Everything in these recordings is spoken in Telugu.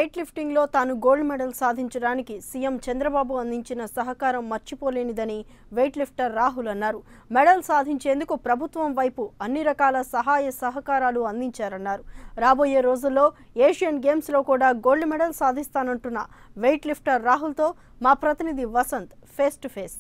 వెయిట్ లిఫ్టింగ్లో తాను గోల్డ్ మెడల్ సాధించడానికి సీఎం చంద్రబాబు అందించిన సహకారం మర్చిపోలేనిదని వెయిట్ లిఫ్టర్ రాహుల్ అన్నారు మెడల్ సాధించేందుకు ప్రభుత్వం వైపు అన్ని రకాల సహాయ సహకారాలు అందించారన్నారు రాబోయే రోజుల్లో ఏషియన్ గేమ్స్లో కూడా గోల్డ్ మెడల్ సాధిస్తానంటున్న వెయిట్ లిఫ్టర్ రాహుల్తో మా ప్రతినిధి Vasanth face to face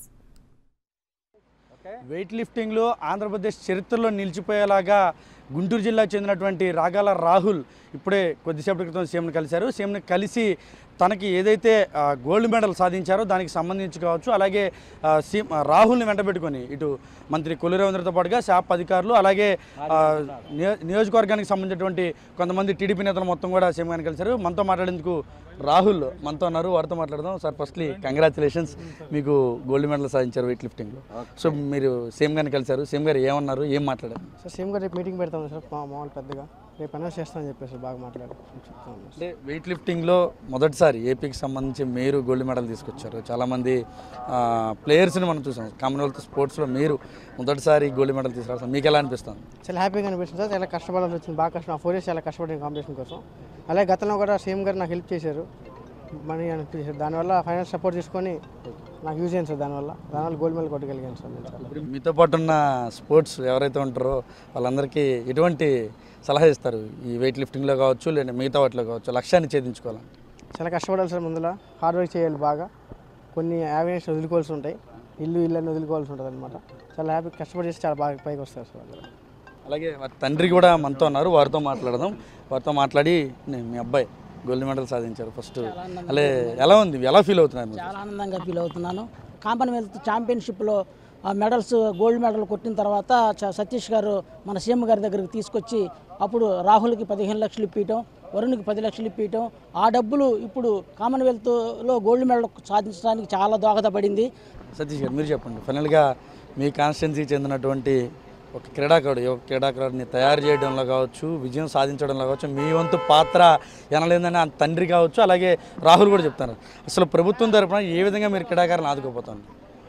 weight లిఫ్టింగ్లో ఆంధ్రప్రదేశ్ చరిత్రలో నిలిచిపోయేలాగా గుంటూరు జిల్లాకు చెందినటువంటి రాగాల రాహుల్ ఇప్పుడే కొద్దిసేపటి క్రితం సీఎంని కలిశారు సీఎంని కలిసి తనకి ఏదైతే ఆ, గోల్డ్ మెడల్ సాధించారో దానికి సంబంధించి కావచ్చు అలాగే ఆ, సీఎం ఆ, రాహుల్ని వెంటబెట్టుకొని ఇటు మంత్రి కొల్లు రవీంద్రతో పాటుగా శాప్ అధికారులు అలాగే ఆ, నియో- నియోజకవర్గానికి సంబంధించినటువంటి కొంతమంది టీడీపీ నేతలు మొత్తం కూడా సీఎం గారిని కలిశారు మనతో మాట్లాడేందుకు రాహుల్ మనతో ఉన్నారు వారితో మాట్లాడదాం సార్ ఫస్ట్లీ కంగ్రాచులేషన్స్ మీకు గోల్డ్ మెడల్ సాధించారు వెయిట్ లిఫ్టింగ్లో సో మీరు సీఎం గారిని కలిశారు సీఎం గారు ఏమన్నారు ఏం మాట్లాడారు సార్ సేమ్ గా రేపు మీటింగ్ పెడతాం సార్ మా మామూలు పెద్దగా రేపు అనౌన్స్ చేస్తామని చెప్పేసి బాగా మాట్లాడి చెప్తాను అంటే వెయిట్ లిఫ్టింగ్లో మొదటిసారి ఏపీకి సంబంధించి మీరు గోల్డ్ మెడల్ తీసుకొచ్చారు చాలామంది ప్లేయర్స్ని మనం చూసాం కామన్వెల్త్ స్పోర్ట్స్లో మీరు మొదటిసారి గోల్డ్ మెడల్ తీసుకురావాలి మీకు ఎలా అనిపిస్తుంది చాలా హ్యాపీగా అనిపిస్తుంది సార్ చాలా కష్టపడాల్సి వచ్చింది బాగా కష్టం ఫోర్ ఇయర్స్ చాలా కష్టపడిన కాంపిటీషన్ కోసం అలాగే గతంలో కూడా సేమ్ గారు నాకు హెల్ప్ చేశారు మనీ అనిపించారు దానివల్ల ఫైనాన్స్ సపోర్ట్ తీసుకొని నాకు యూజ్ అయింది సార్ దానివల్ల దానివల్ల గోల్డ్ మెడల్ కొట్టగలిగాను సార్ నేను చాలా ఇప్పుడు మీతో పాటు ఉన్న స్పోర్ట్స్ ఎవరైతే ఉంటారో వాళ్ళందరికీ ఎటువంటి సలహా ఇస్తారు ఈ వెయిట్ లిఫ్టింగ్లో కావచ్చు లేదా మిగతా వాటిలో కావచ్చు లక్ష్యాన్ని ఛేదించుకోవాలని చాలా కష్టపడాలి సార్ ముందులో హార్డ్ వర్క్ చేయాలి బాగా కొన్ని యావినెస్ వదులుకోవాల్సి ఉంటాయి ఇల్లు ఇల్లు అని వదులుకోవాల్సి ఉంటుంది అనమాట చాలా హ్యాపీ కష్టపడి చేసి చాలా బాగా పైకి వస్తారు సార్ అందరూ అలాగే వారి తండ్రి కూడా మనతో ఉన్నారు వారితో మాట్లాడదాం వారితో మాట్లాడి "నే- మీ అబ్బాయి గోల్డ్ మెడల్ సాధించారు ఫస్ట్ అలే ఎలా ఉంది ఎలా ఫీల్ అవుతున్నారు మీరు? చాలా ఆనందంగా ఫీల్ అవుతున్నాను కామన్వెల్త్ ఛాంపియన్షిప్లో ఆ మెడల్స్ గోల్డ్ మెడల్ కొట్టిన తర్వాత చ- సతీష్ గారు మన సీఎం గారి దగ్గరికి తీసుకొచ్చి అప్పుడు రాహుల్కి పదిహేను లక్షలు ఇప్పించడం వరుణ్కి పది లక్షలు ఇప్పించడం ఆ డబ్బులు ఇప్పుడు కామన్వెల్త్లో గోల్డ్ మెడల్ సాధించడానికి చాలా దోహదపడింది సతీష్ గారు మీరు చెప్పండి ఫైనల్గా మీ కాన్స్టిట్యున్సీకి చెందినటువంటి ఒక క్రీడాకారుడు ఒక క్రీడాకారుడిని తయారు చేయడంలో కావచ్చు విజయం సాధించడంలో కావచ్చు మీ వంతు పాత్ర ఎనలేదని ఆ తండ్రి కావచ్చు అలాగే రాహుల్ కూడా చెప్తారు అసలు ప్రభుత్వం తరపున ఏ విధంగా మీరు క్రీడాకారులను ఆదుకోపోతాను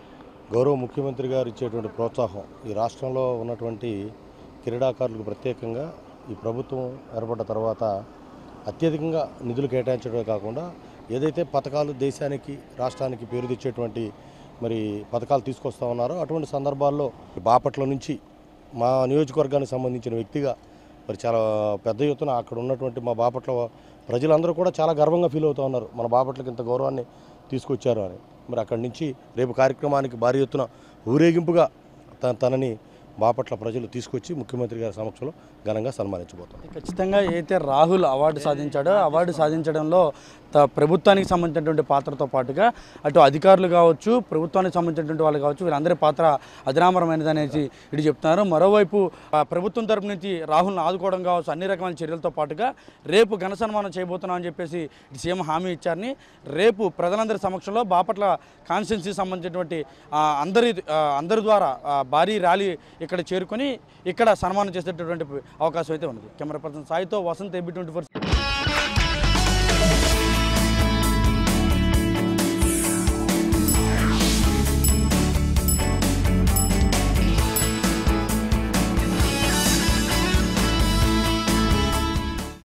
గౌరవ ముఖ్యమంత్రి గారు ఇచ్చేటువంటి ప్రోత్సాహం ఈ రాష్ట్రంలో ఉన్నటువంటి క్రీడాకారులకు ప్రత్యేకంగా ఈ ప్రభుత్వం ఏర్పడ్డ తర్వాత అత్యధికంగా నిధులు కేటాయించడమే కాకుండా ఏదైతే పథకాలు దేశానికి రాష్ట్రానికి పేరు తెచ్చేటువంటి మరి పథకాలు తీసుకొస్తా ఉన్నారో అటువంటి సందర్భాల్లో బాపట్ల నుంచి మా నియోజకవర్గానికి సంబంధించిన వ్యక్తిగా మరి చాలా పెద్ద ఎత్తున అక్కడ ఉన్నటువంటి మా బాపట్ల ప్రజలందరూ కూడా చాలా గర్వంగా ఫీల్ అవుతూ ఉన్నారు మన బాపట్లకి ఇంత గౌరవాన్ని తీసుకొచ్చారు అని మరి అక్కడి నుంచి రేపు కార్యక్రమానికి భారీ ఎత్తున ఊరేగింపుగా త- తనని బాపట్ల ప్రజలు తీసుకొచ్చి ముఖ్యమంత్రి గారి సమక్షంలో ఘనంగా సన్మానించబోతారు ఖచ్చితంగా అయితే రాహుల్ అవార్డు సాధించాడో అవార్డు సాధించడంలో త- ప్రభుత్వానికి సంబంధించినటువంటి పాత్రతో పాటుగా అటు అధికారులు కావచ్చు ప్రభుత్వానికి సంబంధించినటువంటి వాళ్ళు కావచ్చు వీళ్ళందరి పాత్ర అజరామరమైనది అనేసి ఇటు చెప్తున్నారు మరోవైపు ఆ, ప్రభుత్వం తరపు నుంచి రాహుల్ని ఆదుకోవడం కావచ్చు అన్ని రకమైన చర్యలతో పాటుగా రేపు ఘన సన్మానం చేయబోతున్నాం అని చెప్పేసి ఇటు సీఎం హామీ ఇచ్చారని రేపు ప్రజలందరి సమక్షంలో బాపట్ల కాన్స్టిట్యున్సీకి సంబంధించినటువంటి ఆ, అందరి ఆ, అందరి ద్వారా ఆ, భారీ ర్యాలీ ఇక్కడ చేరుకొని ఇక్కడ సన్మానం చేసేటటువంటి అవకాశం అయితే ఉన్నది కెమెరా పర్సన్ సాయితో వసంత్ ఏబీ ట్వంటీ ఫోర్